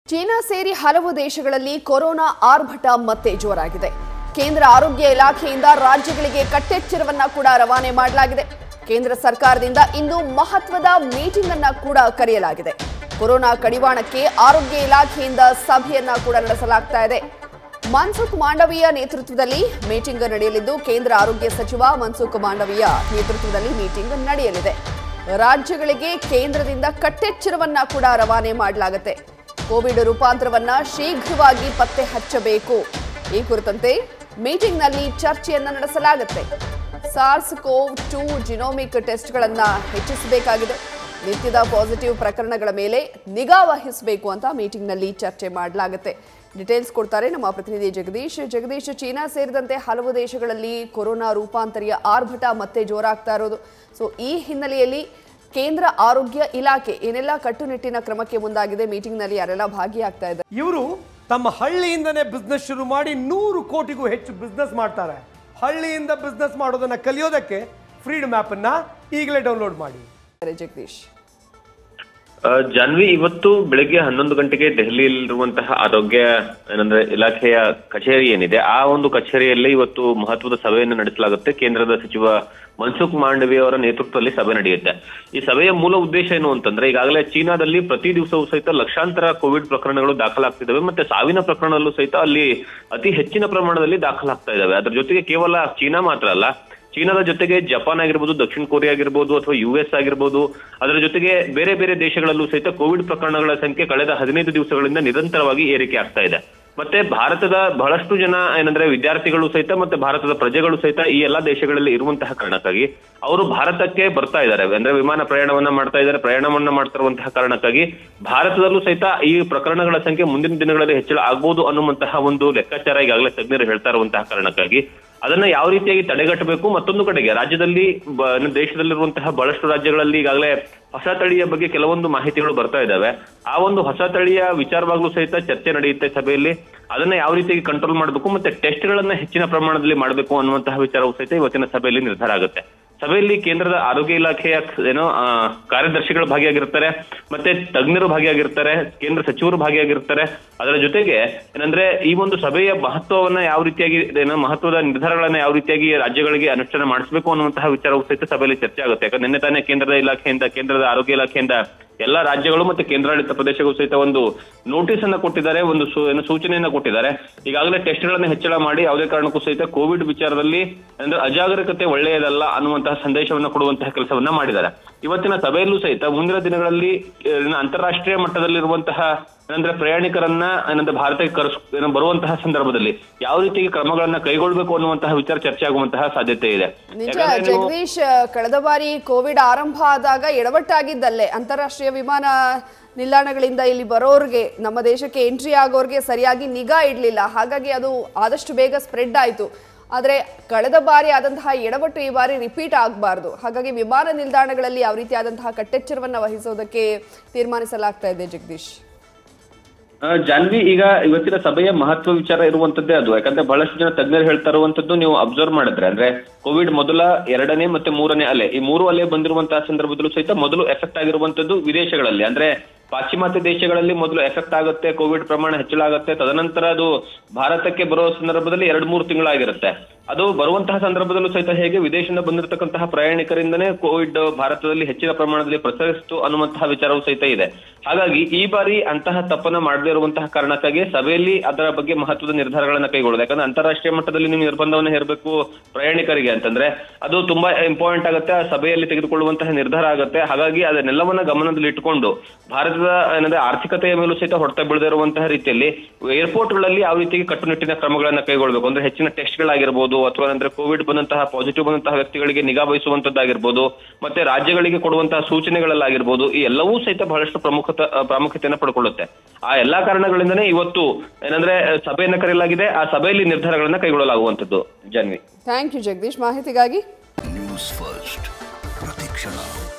China ಸೇರಿ ಹಲವು ದೇಶಗಳಲ್ಲಿ ಕೊರೋನಾ ಆರ್ಭಟ ಮತ್ತೆ ಜೋರಾಗಿದೆ ಕೇಂದ್ರ ಆರೋಗ್ಯ ಇಲಾಖೆಯಿಂದ ರಾಜ್ಯಗಳಿಗೆ ಕಟ್ಟೆಚ್ಚರವನ್ನ ಕೂಡ ರವಾನೆ ಮಾಡಲಾಗಿದೆ ಕೇಂದ್ರ ಸರ್ಕಾರದಿಂದ ಇಂದು ಮಹತ್ವದ ಮೀಟಿಂಗ್ ಅನ್ನ ಕೂಡ ಕರೆಯಲಾಗಿದೆ ಕೊರೋನಾ ಕಡಿವಾಣಕ್ಕೆ ಆರೋಗ್ಯ ಇಲಾಖೆಯಿಂದ ಸಭೆಯನ್ನ ಕೂಡ ನಡೆಸಲಾಗ್ತಾ ಇದೆ ಮನ್ಸುಖ್ ಮಾಂಡವೀಯ ನೇತೃತ್ವದಲ್ಲಿ ಮೀಟಿಂಗ್ ನಡೆಯಲಿದ್ದು ಕೇಂದ್ರ ಆರೋಗ್ಯ ಸಚಿವ ಮನ್ಸುಖ್ ಮಾಂಡವೀಯ ನೇತೃತ್ವದಲ್ಲಿ ಮೀಟಿಂಗ್ ನಡೆಯಲಿದೆ ರಾಜ್ಯಗಳಿಗೆ ಕೇಂದ್ರದಿಂದ ಕಟ್ಟೆಚ್ಚರವನ್ನ ಕೂಡ ರವಾನೆ ಮಾಡಲಾಗುತ್ತೆ ಕೋವಿಡ್ ರೂಪಾಂತರವನ್ನ ಶೀಘ್ರವಾಗಿ ಪತ್ತೆ ಹಚ್ಚಬೇಕು ಈ ಕುರಿತಂತೆ ಮೀಟಿಂಗ್ನಲ್ಲಿ ಚರ್ಚೆಯನ್ನ ನಡೆಸಲಾಗುತ್ತೆ ಸಾರ್ಸ್ ಕೋವ್ ಟೂ ಜಿನೋಮಿಕ್ ಟೆಸ್ಟ್ಗಳನ್ನ ಹೆಚ್ಚಿಸಬೇಕಾಗಿದೆ ನಿತ್ಯದ ಪಾಸಿಟಿವ್ ಪ್ರಕರಣಗಳ ಮೇಲೆ ನಿಗಾ ವಹಿಸಬೇಕು ಅಂತ ಮೀಟಿಂಗ್ನಲ್ಲಿ ಚರ್ಚೆ ಮಾಡಲಾಗುತ್ತೆ ಡೀಟೇಲ್ಸ್ ಕೊಡ್ತಾರೆ ನಮ್ಮ ಪ್ರತಿನಿಧಿ ಜಗದೀಶ್ ಜಗದೀಶ್ ಚೀನಾ ಸೇರಿದಂತೆ ಹಲವು ದೇಶಗಳಲ್ಲಿ ಕೊರೋನಾ ರೂಪಾಂತರಿಯ ಆರ್ಭಟ ಮತ್ತೆ ಜೋರಾಗ್ತಾ ಇರೋದು ಸೊ ಈ ಹಿನ್ನೆಲೆಯಲ್ಲಿ ಕೇಂದ್ರ ಆರೋಗ್ಯ ಇಲಾಖೆ ಏನೆಲ್ಲ ಕಟ್ಟುನಿಟ್ಟಿನ ಕ್ರಮಕ್ಕೆ ಮುಂದಾಗಿದೆ ಮೀಟಿಂಗ್ನಲ್ಲಿ ಯಾರೆಲ್ಲ ಭಾಗಿಯಾಗ್ತಾ ಇದ್ದಾರೆ ಇವರು ತಮ್ಮ ಹಳ್ಳಿಯಿಂದನೇ ಬಿಸ್ನೆಸ್ ಶುರು ಮಾಡಿ ನೂರು ಕೋಟಿಗೂ ಹೆಚ್ಚು ಬಿಸ್ನೆಸ್ ಮಾಡ್ತಾರೆ ಹಳ್ಳಿಯಿಂದ ಬಿಸ್ನೆಸ್ ಮಾಡೋದನ್ನ ಕಲಿಯೋದಕ್ಕೆ ಫ್ರೀಡಮ್ ಆ್ಯಪ್ ಅನ್ನ ಈಗಲೇ ಡೌನ್ಲೋಡ್ ಮಾಡಿ ಜಗದೀಶ್ ಆ, ಜಾನ್ವಿ ಇವತ್ತು ಬೆಳಗ್ಗೆ ಹನ್ನೊಂದು ಗಂಟೆಗೆ ದೆಹಲಿಯಲ್ಲಿರುವಂತಹ ಆರೋಗ್ಯ ಏನಂದ್ರೆ ಇಲಾಖೆಯ ಕಚೇರಿ ಏನಿದೆ ಆ ಒಂದು ಕಚೇರಿಯಲ್ಲಿ ಇವತ್ತು ಮಹತ್ವದ ಸಭೆಯನ್ನು ನಡೆಸಲಾಗುತ್ತೆ ಕೇಂದ್ರದ ಸಚಿವ ಮನ್ಸುಖ್ ಮಾಂಡವಿಯ ಅವರ ನೇತೃತ್ವದಲ್ಲಿ ಸಭೆ ನಡೆಯುತ್ತೆ ಈ ಸಭೆಯ ಮೂಲ ಉದ್ದೇಶ ಏನು ಅಂತಂದ್ರೆ ಈಗಾಗಲೇ ಚೀನಾದಲ್ಲಿ ಪ್ರತಿ ದಿವಸವೂ ಸಹಿತ ಲಕ್ಷಾಂತರ ಕೋವಿಡ್ ಪ್ರಕರಣಗಳು ದಾಖಲಾಗ್ತಿದ್ದಾವೆ ಮತ್ತೆ ಸಾವಿನ ಪ್ರಕರಣದಲ್ಲೂ ಸಹಿತ ಅಲ್ಲಿ ಅತಿ ಹೆಚ್ಚಿನ ಪ್ರಮಾಣದಲ್ಲಿ ದಾಖಲಾಗ್ತಾ ಇದಾವೆ ಅದ್ರ ಜೊತೆಗೆ ಕೇವಲ ಚೀನಾ ಮಾತ್ರ ಅಲ್ಲ ಚೀನಾದ ಜೊತೆಗೆ ಜಪಾನ್ ಆಗಿರ್ಬೋದು ದಕ್ಷಿಣ ಕೊರಿಯಾ ಆಗಿರ್ಬೋದು ಅಥವಾ ಯು ಎಸ್ ಆಗಿರ್ಬೋದು ಅದರ ಜೊತೆಗೆ ಬೇರೆ ಬೇರೆ ದೇಶಗಳಲ್ಲೂ ಸಹಿತ ಕೋವಿಡ್ ಪ್ರಕರಣಗಳ ಸಂಖ್ಯೆ ಕಳೆದ ಹದಿನೈದು ದಿವಸಗಳಿಂದ ನಿರಂತರವಾಗಿ ಏರಿಕೆ ಆಗ್ತಾ ಇದೆ ಮತ್ತೆ ಭಾರತದ ಬಹಳಷ್ಟು ಜನ ಏನಂದ್ರೆ ವಿದ್ಯಾರ್ಥಿಗಳು ಸಹಿತ ಮತ್ತೆ ಭಾರತದ ಪ್ರಜೆಗಳು ಸಹಿತ ಈ ಎಲ್ಲಾ ದೇಶಗಳಲ್ಲಿ ಇರುವಂತಹ ಕಾರಣಕ್ಕಾಗಿ ಅವರು ಭಾರತಕ್ಕೆ ಬರ್ತಾ ಇದ್ದಾರೆ ಅಂದ್ರೆ ವಿಮಾನ ಪ್ರಯಾಣವನ್ನ ಮಾಡ್ತಾ ಇದ್ದಾರೆ ಪ್ರಯಾಣವನ್ನ ಮಾಡ್ತಿರುವಂತಹ ಕಾರಣಕ್ಕಾಗಿ ಭಾರತದಲ್ಲೂ ಸಹಿತ ಈ ಪ್ರಕರಣಗಳ ಸಂಖ್ಯೆ ಮುಂದಿನ ದಿನಗಳಲ್ಲಿ ಹೆಚ್ಚಳ ಆಗ್ಬೋದು ಅನ್ನುವಂತಹ ಒಂದು ಲೆಕ್ಕಾಚಾರ ಈಗಾಗಲೇ ತಜ್ಞರು ಹೇಳ್ತಾ ಇರುವಂತಹ ಕಾರಣಕ್ಕಾಗಿ ಅದನ್ನ ಯಾವ ರೀತಿಯಾಗಿ ತಡೆಗಟ್ಟಬೇಕು ಮತ್ತೊಂದು ಕಡೆಗೆ ರಾಜ್ಯದಲ್ಲಿ ಬ- ಏನು ದೇಶದಲ್ಲಿರುವಂತಹ ಬಹಳಷ್ಟು ರಾಜ್ಯಗಳಲ್ಲಿ ಈಗಾಗಲೇ ಹೊಸ ತಳಿಯ ಬಗ್ಗೆ ಕೆಲವೊಂದು ಮಾಹಿತಿಗಳು ಬರ್ತಾ ಇದ್ದಾವೆ ಆ ಒಂದು ಹೊಸ ತಳಿಯ ವಿಚಾರವಾಗ್ಲೂ ಸಹಿತ ಚರ್ಚೆ ನಡೆಯುತ್ತೆ ಸಭೆಯಲ್ಲಿ ಅದನ್ನ ಯಾವ ರೀತಿಯಾಗಿ ಕಂಟ್ರೋಲ್ ಮಾಡಬೇಕು ಮತ್ತೆ ಟೆಸ್ಟ್ ಗಳನ್ನ ಹೆಚ್ಚಿನ ಪ್ರಮಾಣದಲ್ಲಿ ಮಾಡಬೇಕು ಅನ್ನುವಂತಹ ವಿಚಾರವೂ ಸಹಿತ ಇವತ್ತಿನ ಸಭೆಯಲ್ಲಿ ನಿರ್ಧಾರ ಆಗುತ್ತೆ ಸಭೆಯಲ್ಲಿ ಕೇಂದ್ರದ ಆರೋಗ್ಯ ಇಲಾಖೆಯ ಏನೋ ಆ, ಕಾರ್ಯದರ್ಶಿಗಳು ಭಾಗಿಯಾಗಿರ್ತಾರೆ ಮತ್ತೆ ತಜ್ಞರು ಭಾಗಿಯಾಗಿರ್ತಾರೆ ಕೇಂದ್ರ ಸಚಿವರು ಭಾಗಿಯಾಗಿರ್ತಾರೆ ಅದರ ಜೊತೆಗೆ ಏನಂದ್ರೆ ಈ ಒಂದು ಸಭೆಯ ಮಹತ್ವವನ್ನ ಯಾವ ರೀತಿಯಾಗಿ ಏನೋ ಮಹತ್ವದ ನಿರ್ಧಾರಗಳನ್ನ ಯಾವ ರೀತಿಯಾಗಿ ರಾಜ್ಯಗಳಿಗೆ ಅನುಷ್ಠಾನ ಮಾಡಿಸಬೇಕು ಅನ್ನುವಂತಹ ವಿಚಾರವೂ ಸಹಿತ ಸಭೆಯಲ್ಲಿ ಚರ್ಚೆ ಆಗುತ್ತೆ ಯಾಕಂದ್ರೆ ನಿನ್ನೆ ತಾನೇ ಕೇಂದ್ರದ ಇಲಾಖೆಯಿಂದ ಕೇಂದ್ರದ ಆರೋಗ್ಯ ಇಲಾಖೆಯಿಂದ ಎಲ್ಲಾ ರಾಜ್ಯಗಳು ಮತ್ತೆ ಕೇಂದ್ರಾಡಳಿತ ಪ್ರದೇಶಗಳು ಸಹಿತ ಒಂದು ನೋಟಿಸ್ ಅನ್ನ ಕೊಟ್ಟಿದ್ದಾರೆ ಒಂದು ಸೂ- ಏನು ಸೂಚನೆಯನ್ನ ಕೊಟ್ಟಿದ್ದಾರೆ ಈಗಾಗಲೇ ಟೆಸ್ಟ್ ಗಳನ್ನ ಹೆಚ್ಚಳ ಮಾಡಿ ಯಾವುದೇ ಕಾರಣಕ್ಕೂ ಸಹಿತ ಕೋವಿಡ್ ವಿಚಾರದಲ್ಲಿ ಅಂದ್ರೆ ಅಜಾಗರೂಕತೆ ಒಳ್ಳೆಯದಲ್ಲ ಅನ್ನುವಂತಹ ಸಂದೇಶವನ್ನ ಕೊಡುವಂತಹ ಕೆಲಸವನ್ನ ಮಾಡಿದ್ದಾರೆ ಇವತ್ತಿನ ಸಭೆಯಲ್ಲೂ ಸಹಿತ ಮುಂದಿನ ದಿನಗಳಲ್ಲಿ ಏನು ಅಂತಾರಾಷ್ಟ್ರೀಯ ಮಟ್ಟದಲ್ಲಿರುವಂತಹ ಏನಂದ್ರೆ ಪ್ರಯಾಣಿಕರನ್ನ ಏನಂದ್ರೆ ಭಾರತಕ್ಕೆ ಕರೆಸ್ ಏನೋ ಬರುವಂತಹ ಸಂದರ್ಭದಲ್ಲಿ ಯಾವ ರೀತಿಯಾಗಿ ಕ್ರಮಗಳನ್ನ ಕೈಗೊಳ್ಬೇಕು ಅನ್ನುವಂತಹ ವಿಚಾರ ಚರ್ಚೆ ಆಗುವಂತಹ ಸಾಧ್ಯತೆ ಇದೆ ನಿಜ ಯಾಕಂದ್ರೆ ನೀವು- ಜಗದೀಶ್ ಕಳೆದ ಬಾರಿ ಕೋವಿಡ್ ಆರಂಭ ಆದಾಗ ಎಡವಟ್ಟಾಗಿದ್ದಲ್ಲೇ ಅಂತಾರಾಷ್ಟ್ರೀಯ ವಿಮಾನ ನಿಲ್ದಾಣಗಳಿಂದ ಇಲ್ಲಿ ಬರೋರ್ಗೆ ನಮ್ಮ ದೇಶಕ್ಕೆ ಎಂಟ್ರಿ ಆಗೋರ್ಗೆ ಸರಿಯಾಗಿ ನಿಗಾ ಇಡಲಿಲ್ಲ ಹಾಗಾಗಿ ಅದು ಆದಷ್ಟು ಬೇಗ ಸ್ಪ್ರೆಡ್ ಆಯಿತು ಆದರೆ ಕಳೆದ ಬಾರಿ ಆದಂತಹ ಎಡವಟ್ಟು ಈ ಬಾರಿ ರಿಪೀಟ್ ಆಗಬಾರ್ದು ಹಾಗಾಗಿ ವಿಮಾನ ನಿಲ್ದಾಣಗಳಲ್ಲಿ ಯಾವ ರೀತಿಯಾದಂತಹ ಕಟ್ಟೆಚ್ಚರವನ್ನು ವಹಿಸೋದಕ್ಕೆ ತೀರ್ಮಾನಿಸಲಾಗ್ತಾ ಇದೆ ಜಗದೀಶ್ ಆ, ಜಾನ್ವಿ ಈಗ ಇವತ್ತಿನ ಸಭೆಯ ಮಹತ್ವ ವಿಚಾರ ಇರುವಂತದ್ದೇ ಅದು ಯಾಕಂದ್ರೆ ಬಹಳಷ್ಟು ಜನ ತಜ್ಞರು ಹೇಳ್ತಾ ಇರುವಂತದ್ದು ನೀವು ಅಬ್ಸರ್ವ್ ಮಾಡಿದ್ರೆ ಅಂದ್ರೆ ಕೋವಿಡ್ ಮೊದಲ ಎರಡನೇ ಮತ್ತೆ ಮೂರನೇ ಅಲೆ ಈ ಮೂರು ಅಲೆ ಬಂದಿರುವಂತಹ ಸಂದರ್ಭದಲ್ಲೂ ಸಹಿತ ಮೊದಲು ಎಫೆಕ್ಟ್ ಆಗಿರುವಂತದ್ದು ವಿದೇಶಗಳಲ್ಲಿ ಅಂದ್ರೆ ಪಾಶ್ಚಿಮಾತ್ಯ ದೇಶಗಳಲ್ಲಿ ಮೊದಲು ಎಫೆಕ್ಟ್ ಆಗುತ್ತೆ ಕೋವಿಡ್ ಪ್ರಮಾಣ ಹೆಚ್ಚಳ ಆಗುತ್ತೆ ತದನಂತರ ಅದು ಭಾರತಕ್ಕೆ ಬರುವ ಸಂದರ್ಭದಲ್ಲಿ ಎರಡ್ ಮೂರು ತಿಂಗಳಾಗಿರುತ್ತೆ ಅದು ಬರುವಂತಹ ಸಂದರ್ಭದಲ್ಲೂ ಸಹಿತ ಹೇಗೆ ವಿದೇಶದಿಂದ ಬಂದಿರತಕ್ಕಂತಹ ಪ್ರಯಾಣಿಕರಿಂದನೇ ಕೋವಿಡ್ ಭಾರತದಲ್ಲಿ ಹೆಚ್ಚಿನ ಪ್ರಮಾಣದಲ್ಲಿ ಪ್ರಸರಿಸಿತು ಅನ್ನುವಂತಹ ವಿಚಾರವೂ ಸಹಿತ ಇದೆ ಹಾಗಾಗಿ ಈ ಬಾರಿ ಅಂತಹ ತಪ್ಪನ್ನ ಮಾಡದೇ ಇರುವಂತಹ ಕಾರಣಕ್ಕಾಗಿ ಸಭೆಯಲ್ಲಿ ಅದರ ಬಗ್ಗೆ ಮಹತ್ವದ ನಿರ್ಧಾರಗಳನ್ನ ಕೈಗೊಳ್ಳೋದು ಯಾಕಂದ್ರೆ ಅಂತಾರಾಷ್ಟ್ರೀಯ ಮಟ್ಟದಲ್ಲಿ ನೀವು ನಿರ್ಬಂಧವನ್ನು ಹೇರಬೇಕು ಪ್ರಯಾಣಿಕರಿಗೆ ಅಂತಂದ್ರೆ ಅದು ತುಂಬಾ ಇಂಪಾರ್ಟೆಂಟ್ ಆಗುತ್ತೆ ಆ ಸಭೆಯಲ್ಲಿ ತೆಗೆದುಕೊಳ್ಳುವಂತಹ ನಿರ್ಧಾರ ಆಗುತ್ತೆ ಹಾಗಾಗಿ ಅದನ್ನೆಲ್ಲವನ್ನ ಗಮನದಲ್ಲಿ ಇಟ್ಟುಕೊಂಡು ಭಾರತದ ಏನಂದ್ರೆ ಆರ್ಥಿಕತೆಯ ಮೇಲೂ ಸಹಿತ ಹೊಡೆತ ಬೀಳದೇ ಇರುವಂತಹ ರೀತಿಯಲ್ಲಿ ಏರ್ಪೋರ್ಟ್ಗಳಲ್ಲಿ ಯಾವ ರೀತಿಗೆ ಕಟ್ಟುನಿಟ್ಟಿನ ಕ್ರಮಗಳನ್ನ ಕೈಗೊಳ್ಳಬೇಕು ಅಂದ್ರೆ ಹೆಚ್ಚಿನ ಟೆಸ್ಟ್ಗಳಾಗಿರ್ಬೋದು ಅಥವಾ ಅಂದ್ರೆ ಕೋವಿಡ್ ಬಂದಂತಹ ಪಾಸಿಟಿವ್ ಬಂದಂತಹ ವ್ಯಕ್ತಿಗಳಿಗೆ ನಿಗಾ ವಹಿಸುವಂತದ್ದಾಗಿರ್ಬೋದು ಮತ್ತೆ ರಾಜ್ಯಗಳಿಗೆ ಕೊಡುವಂತಹ ಸೂಚನೆಗಳಲ್ಲಾಗಿರ್ಬೋದು ಈ ಎಲ್ಲವೂ ಸಹಿತ ಬಹಳಷ್ಟು ಪ್ರಮುಖ ಪ್ರಾಮುಖ್ಯತೆಯನ್ನು ಪಡ್ಕೊಳ್ಳುತ್ತೆ ಆ ಎಲ್ಲಾ ಕಾರಣಗಳಿಂದನೇ ಇವತ್ತು ಏನಂದ್ರೆ ಸಭೆಯನ್ನ ಕರೆಯಲಾಗಿದೆ ಆ ಸಭೆಯಲ್ಲಿ ನಿರ್ಧಾರಗಳನ್ನ ಕೈಗೊಳ್ಳಲಾಗುವಂತದ್ದು ಜನ್ವಿ ಥ್ಯಾಂಕ್ ಯು ಜಗದೀಶ್ ಮಾಹಿತಿಗಾಗಿ ನ್ಯೂಸ್ ಫಸ್ಟ್ ಪ್ರತಿಕ್ಷಣ